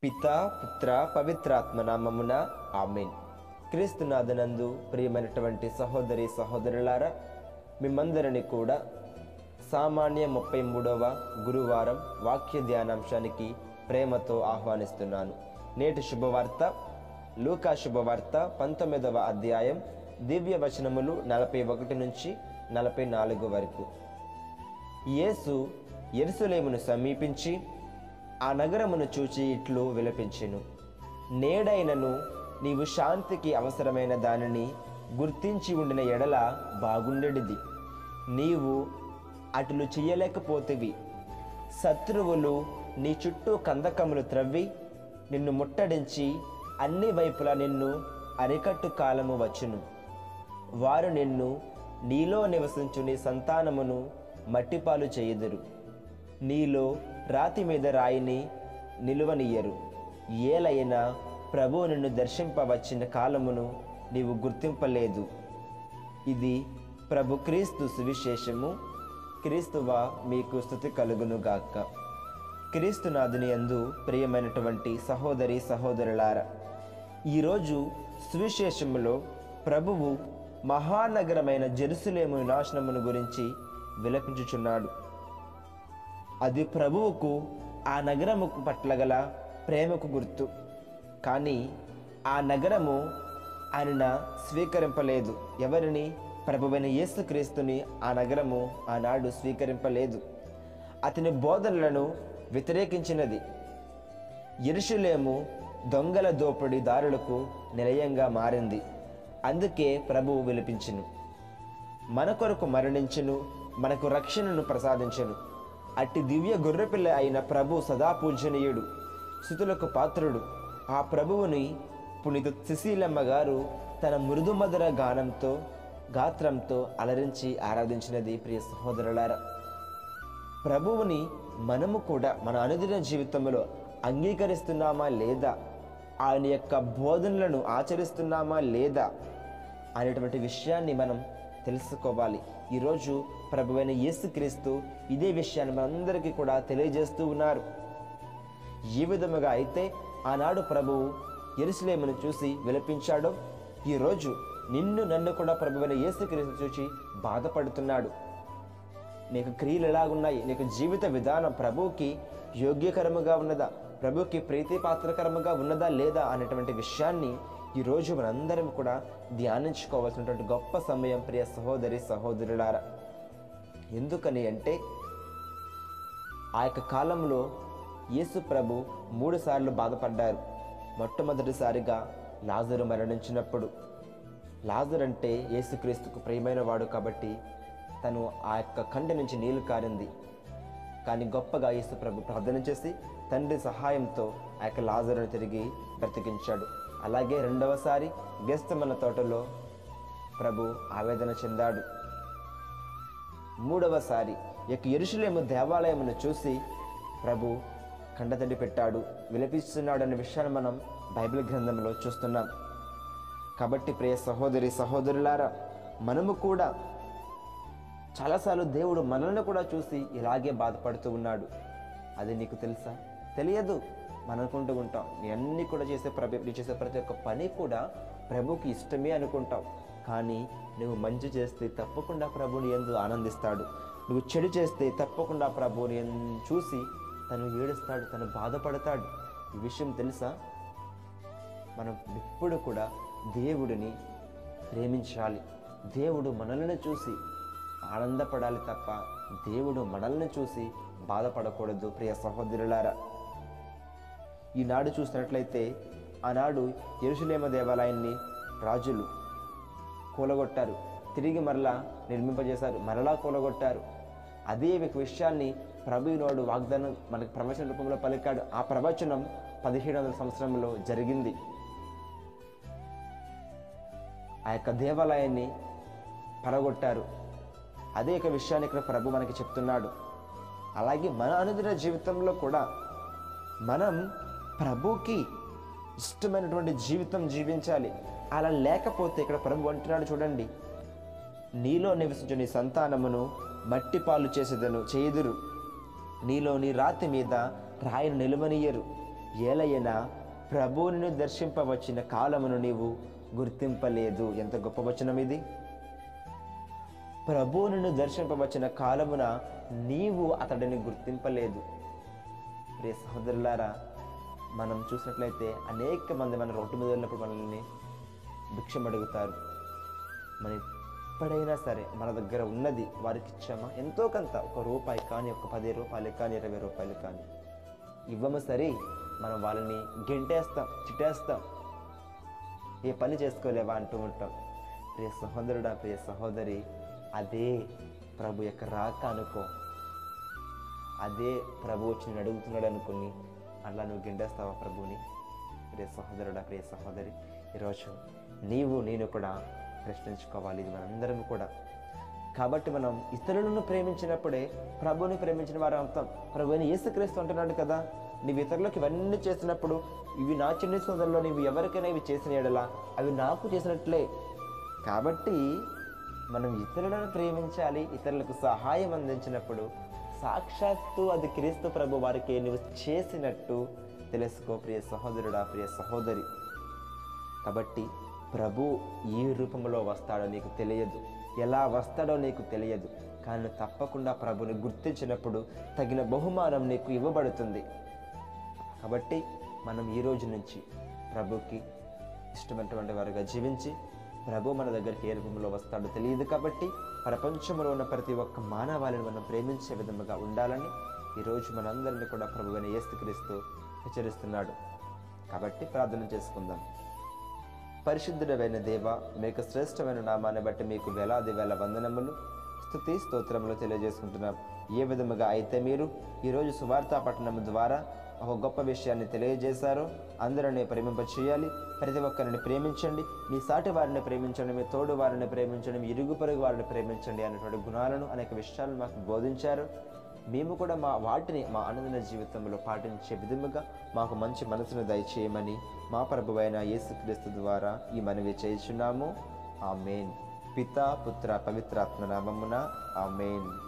పిత పుత్ర పవిత్రాత్మ నామమున ఆమెన్ క్రీస్తునాథనందు ప్రియమైనటువంటి సహోదరి సహోదరులారా మిమ్మందరిని కూడా సామాన్య ముప్పై మూడవ గురువారం వాక్య ధ్యానాంశానికి ప్రేమతో ఆహ్వానిస్తున్నాను నేటి శుభవార్త లూకా శుభవార్త పంతొమ్మిదవ అధ్యాయం దివ్య వచనములు నలభై ఒకటి నుంచి నలభై నాలుగు వరకు యేసు ఎరుసలేమును సమీపించి ఆ నగరమును చూచి ఇట్లు విలపించెను నేడైనను నీవు శాంతికి అవసరమైన దానిని గుర్తించి ఉండిన ఎడల బాగుండెడిది నీవు అటులు చెయ్యలేకపోతివి శత్రువులు నీ చుట్టూ కందకములు త్రవ్వి నిన్ను ముట్టడించి అన్ని వైపులా నిన్ను అరికట్టు కాలము వచ్చును వారు నిన్ను నీలో నివసించు నీ సంతానమును మట్టిపాలు చేయుదురు నీలో రాతి మీద రాయిని నిలువనియ్యరు ఏలైనా ప్రభు నిన్ను దర్శింపవచ్చిన కాలమును నీవు గుర్తింపలేదు ఇది ప్రభు క్రీస్తు సువిశేషము క్రీస్తువా మీకు స్థుతి కలుగునుగాక క్రీస్తునాథుని యందు ప్రియమైనటువంటి సహోదరి సహోదరులారా ఈరోజు సువిశేషములో ప్రభువు మహానగరమైన జెరుసలేము వినాశనమును గురించి విలపించుచున్నాడు అది ప్రభువుకు ఆ నగరముకు పట్ల గల ప్రేమకు గుర్తు కానీ ఆ నగరము ఆయన స్వీకరింపలేదు ఎవరిని ప్రభువైన యేసుక్రీస్తుని ఆ నగరము ఆనాడు స్వీకరింపలేదు అతని బోధనలను వ్యతిరేకించినది ఎరుషులేము దొంగల దోపిడీ దారులకు నిలయంగా మారింది అందుకే ప్రభువు విలిపించును మన కొరకు మరణించును మనకు రక్షణను ప్రసాదించును అట్టి దివ్య గొర్రెపిల్ల అయిన ప్రభు సదా పూజనీయుడు స్థుతులకు పాత్రుడు ఆ ప్రభువుని పునీత సుశీలమ్మ గారు తన మృదుమధుర గానంతో గాత్రంతో అలరించి ఆరాధించినది ప్రియ సహోదరులారా ప్రభువుని మనము కూడా మన అనుదిన జీవితంలో అంగీకరిస్తున్నామా లేదా ఆయన యొక్క బోధనలను ఆచరిస్తున్నామా లేదా అనేటువంటి విషయాన్ని మనం తెలుసుకోవాలి ఈరోజు ప్రభువైన యేసుక్రీస్తు ఇదే విషయాన్ని మనందరికీ కూడా తెలియజేస్తూ ఉన్నారు ఏ విధముగా అయితే ఆనాడు ప్రభువు ఎరుసలేమును చూసి విలపించాడో ఈరోజు నిన్ను నన్ను కూడా ప్రభువైన యేసుక్రీస్తు చూసి బాధపడుతున్నాడు నీకు క్రియలు ఎలాగున్నాయి నీకు జీవిత విధానం ప్రభువుకి యోగ్యకరముగా ఉన్నదా ప్రభువుకి ప్రీతిపాత్రకరముగా ఉన్నదా లేదా అనేటువంటి విషయాన్ని ఈరోజు మనందరం కూడా ధ్యానించుకోవాల్సినటువంటి గొప్ప సమయం ప్రియ సహోదరి సహోదరులారా ఎందుకని అంటే ఆ యొక్క కాలంలో యేసు ప్రభు మూడు సార్లు బాధపడ్డారు మొట్టమొదటిసారిగా లాజరు మరణించినప్పుడు లాజర్ అంటే యేసుక్రీస్తుకు ప్రియమైన వాడు కాబట్టి తను ఆ యొక్క కంటి నుంచి నీళ్లు కారింది కానీ గొప్పగా యేసు ప్రభు ప్రార్థన చేసి తండ్రి సహాయంతో ఆ యొక్క లాజరును తిరిగి బ్రతికించాడు అలాగే రెండవసారి గెస్తమన్న తోటలో ప్రభు ఆవేదన చెందాడు మూడవసారి ఈ యొక్క ఎరుషులేము దేవాలయమును చూసి ప్రభు కండతడి పెట్టాడు విలపిస్తున్నాడు అనే విషయాన్ని మనం బైబిల్ గ్రంథంలో చూస్తున్నాం కాబట్టి ప్రియ సహోదరి సహోదరులారా మనము కూడా చాలాసార్లు దేవుడు మనల్ని కూడా చూసి ఇలాగే బాధపడుతూ ఉన్నాడు అది నీకు తెలుసా తెలియదు మనం అనుకుంటూ ఉంటాం నీ అన్ని కూడా చేసే ప్రభు నీ చేసే ప్రతి ఒక్క పని కూడా ప్రభుకి ఇష్టమే అనుకుంటాం కానీ నువ్వు మంచి చేస్తే తప్పకుండా ప్రభుని ఎందు ఆనందిస్తాడు నువ్వు చెడు చేస్తే తప్పకుండా ప్రభుని ఎన్- చూసి తను ఏడుస్తాడు తను బాధపడతాడు ఈ విషయం తెలుసా మనం ఎప్పుడు కూడా దేవుడిని ప్రేమించాలి దేవుడు మనల్ని చూసి ఆనందపడాలి తప్ప దేవుడు మనల్ని చూసి బాధపడకూడదు ప్రియ సహోదరులారా ఈనాడు చూసినట్లయితే ఆనాడు ఎరుసలేమ దేవాలయాన్ని రాజులు కూలగొట్టారు తిరిగి మరలా నిర్మింపజేశారు మరలా కూలగొట్టారు అదే విషయాన్ని ప్రభువునోడు వాగ్దానం మనకు ప్రవచన రూపంలో పలికాడు ఆ ప్రవచనం పదిహేడు వందల సంవత్సరంలో జరిగింది ఆ యొక్క దేవాలయాన్ని పడగొట్టారు అదే ఒక విషయాన్ని ఇక్కడ ప్రభు మనకి చెప్తున్నాడు అలాగే మన అనుదిన జీవితంలో కూడా మనం ప్రభుకి ఇష్టమైనటువంటి జీవితం జీవించాలి అలా లేకపోతే ఇక్కడ ప్రభు అంటున్నాడు చూడండి నీలో నివసించు నీ సంతానమును మట్టి పాలు చేసేదను చేయుదురు నీలోని రాతి మీద రాయిని నిలువనియ్యరు ఏలైనా ప్రభువుని దర్శింపవచ్చిన కాలమును నీవు గుర్తింపలేదు ఎంత గొప్ప వచనం ఇది ప్రభువును దర్శింపవచ్చిన కాలమున నీవు అతడిని గుర్తింపలేదు ప్రియ సహోదరులారా మనం చూసినట్లయితే అనేక మంది మన రోడ్డు మీద వెళ్ళినప్పుడు మనల్ని భిక్షం అడుగుతారు మన ఎప్పుడైనా సరే మన దగ్గర ఉన్నది వారికి ఇచ్చామా ఎంతో కొంత ఒక రూపాయి కానీ ఒక పది రూపాయలు కానీ ఇరవై రూపాయలు కానీ ఇవ్వము సరే మనం వాళ్ళని గెంటేస్తాం చిట్టేస్తాం ఏ పని చేసుకోలేవా అంటూ ఉంటాం ప్రియ సహోదరుడా ప్రియ సహోదరి అదే ప్రభు యొక్క రాక అనుకో అదే ప్రభు వచ్చి నేను అడుగుతున్నాడు అనుకుని అలా నువ్వు గిండేస్తావా ప్రభుని ప్రియ సహోదరుడా ప్రియ సహోదరి ఈరోజు నీవు నేను కూడా ప్రశ్నించుకోవాలి ఇది మనందరం కూడా కాబట్టి మనం ఇతరులను ప్రేమించినప్పుడే ప్రభుని ప్రేమించిన వారు అవుతాం ప్రభుని యేసుక్రీస్తు అంటున్నాడు కదా నీవు ఇతరులకు ఇవన్నీ చేసినప్పుడు ఇవి నా చిన్న సోదరులో నీవు ఎవరికైనా ఇవి చేసిన ఎడలా అవి నాకు చేసినట్లే కాబట్టి మనం ఇతరులను ప్రేమించాలి ఇతరులకు సహాయం అందించినప్పుడు సాక్షాత్తు అది క్రీస్తు ప్రభు వారికి నువ్వు చేసినట్టు తెలుసుకో ప్రియ సహోదరుడా ప్రియ సహోదరి కాబట్టి ప్రభు ఈ రూపంలో వస్తాడో నీకు తెలియదు ఎలా వస్తాడో నీకు తెలియదు కానీ తప్పకుండా ప్రభుని గుర్తించినప్పుడు తగిన బహుమానం నీకు ఇవ్వబడుతుంది కాబట్టి మనం ఈ రోజు నుంచి ప్రభుకి ఇష్టమైనటువంటి వారుగా జీవించి ప్రభు మన దగ్గరికి ఏ రూపంలో వస్తాడో తెలియదు కాబట్టి ప్రపంచంలో ఉన్న ప్రతి ఒక్క మానవాళిని మనం ప్రేమించే విధముగా ఉండాలని ఈరోజు మనందరినీ కూడా ప్రభు అని యేసుక్రీస్తు హెచ్చరిస్తున్నాడు కాబట్టి ప్రార్థన చేసుకుందాం పరిశుద్ధుడమైన దేవ మీకు శ్రేష్టమైన నామాన్ని బట్టి మీకు వేలాది వేల వందనములు స్థుతి స్తోత్రములు తెలియజేసుకుంటున్నాం ఏ విధముగా అయితే మీరు ఈరోజు సువార్తా పట్టణం ద్వారా ఒక గొప్ప విషయాన్ని తెలియజేశారో అందరిని ప్రేమింప చేయాలి ప్రతి ఒక్కరిని ప్రేమించండి మీ సాటి వారిని ప్రేమించండి మీ తోడు వారిని ప్రేమించండి మీ ఇరుగు పొరుగు వారిని ప్రేమించండి అనేటువంటి గుణాలను అనేక విషయాలను మాకు బోధించారు మేము కూడా మా వాటిని మా ఆనందన జీవితంలో పాటించే విధముగా మాకు మంచి మనసును దయచేయమని మా ప్రభువైన యేసుక్రీస్తు ద్వారా ఈ మనవి చేయుచున్నాము ఆమెన్ పిత పుత్ర పవిత్రాత్మ నామమున ఆమెన్